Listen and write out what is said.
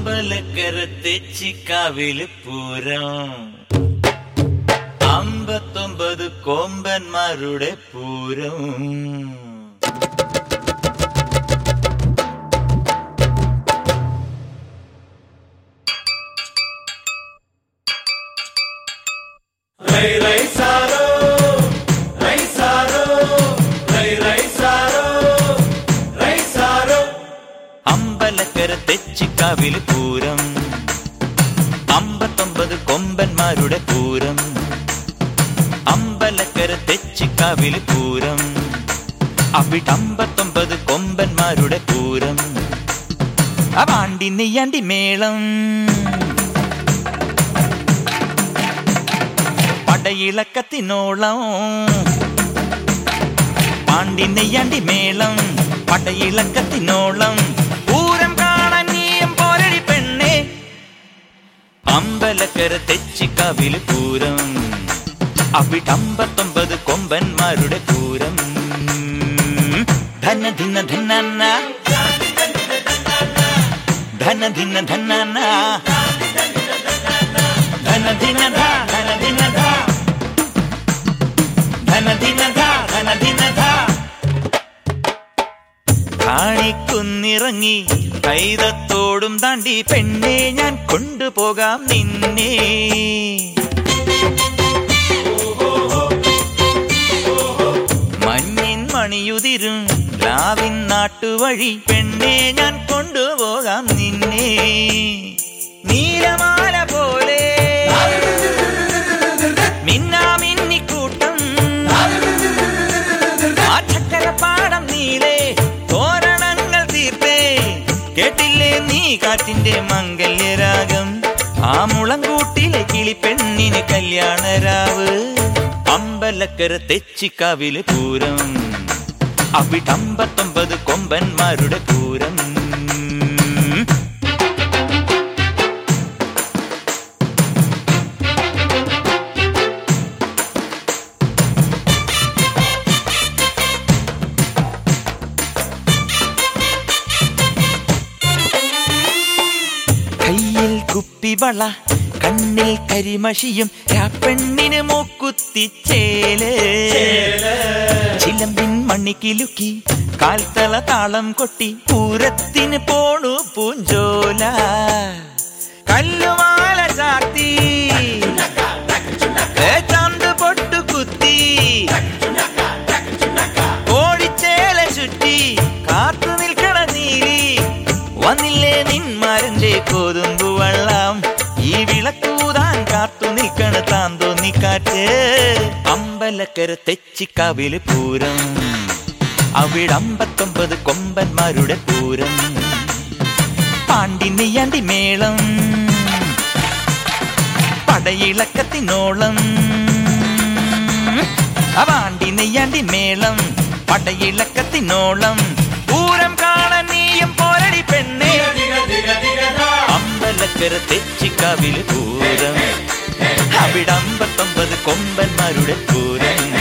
അമ്പലക്കര തെച്ചിക്കാവില് പൂരം അമ്പത്തൊമ്പത് കൊമ്പന്മാരുടെ പൂരം రై రై సారో రై సారో రై రై సారో రై సారో അമ്പലക്കര തെച്ചിക്കാവില് പൂരം അമ്പത്തൊമ്പത് കൊമ്പന്മാരുടെ പൂരം അമ്പലക്കര തെച്ചിക്കാവില് പൂരം അവിടെ അമ്പത്തൊമ്പത് കൊമ്പന്മാരുടെ പൂരം അവാണ്ടി നെയ്യാണ്ടി മേളം പടയിളക്കത്തിനോളം പാണ്ടി നെയ്യാണ്ടി മേളം പടയിളക്കത്തിനോളം പൂരം കാണാൻ നീയും പോരടി പെണ്ണേ അമ്പലക്കര തെച്ചിക്കാവില് പൂരം അവിടെ അമ്പത്തൊമ്പത് കൊമ്പന്മാരുടെ പൂരം ധന ധിന ധന ധന ധിന ധന ധന ധിന ധ ധന ധിന ധ ധന ധിന ധ ധന ധിന ധ കാണിക്കുന്നിറങ്ങി കൈതത്തോടും താണ്ടി പെണ്ണെ ഞാൻ കൊണ്ടുപോകാം നിന്നെ മഞ്ഞിൻ മണിയുതിരും രാവിൻ നാട്ടുവഴി പെണ്ണെ ഞാൻ കൊണ്ടുപോകാം നിന്നെ നീലമാല പോലെ മിന്നാമിന്നിക്കൂട്ടം ആ ചക്കരപ്പാടം നീലേ തോരണങ്ങൾ തീർത്തേ കേട്ടില്ലേ നീ കാറ്റിന്റെ മംഗല്യരാഗം ആ മുളങ്കൂട്ടിലെ കിളിപ്പെണ്ണിന് കല്യാണരാവ് അമ്പലക്കര തെച്ചിക്കാവില് പൂരം അവിടെ അമ്പത്തൊമ്പത് കൊമ്പന്മാരുടെ പൂരം കയ്യിൽ കുപ്പിവള കണ്ണിൽ കരിമഷിയും പെണ്ണിന് മൂക്കുത്തിച്ചേല് ചിലമ്പിൻ മണ്ണിക്കിലുക്കി കാൽത്തള താളം കൊട്ടി പൂരത്തിന് പോണു പൂഞ്ചോല കല്ലുമാല ചാത്തി ഏ ചന്ത് പൊട്ടു കുത്തി ഓടിച്ചേല ചുറ്റി കാത്തു നിൽക്കണ നീലി വന്നില്ലേ നിന്മാരന്റെ കോതുമ്പു വള്ളം ഈ വിളക്കൂതാൻ കാത്തു നിൽക്കണ താൻ തോന്നിക്കാറ്റ് അമ്പലക്കര തെച്ചിക്കാവില് പൂരം അവിടെ അമ്പത്തൊമ്പത് കൊമ്പന്മാരുടെ പൂരം പാണ്ടി നെയ്യാണ്ടി മേളം പടയിളക്കത്തിനോളം അവാണ്ടി നെയ്യാണ്ടി മേളം പടയിളക്കത്തിനോളം പൂരം കാണാൻ നീയും പോരടി പെണ്ണേ దిగ దిగ దిగ അമ്പലക്കര തെച്ചിക്കാവില് പൂരം അവിടെ അമ്പത്തൊമ്പത് കൊമ്പന്മാരുടെ പൂരം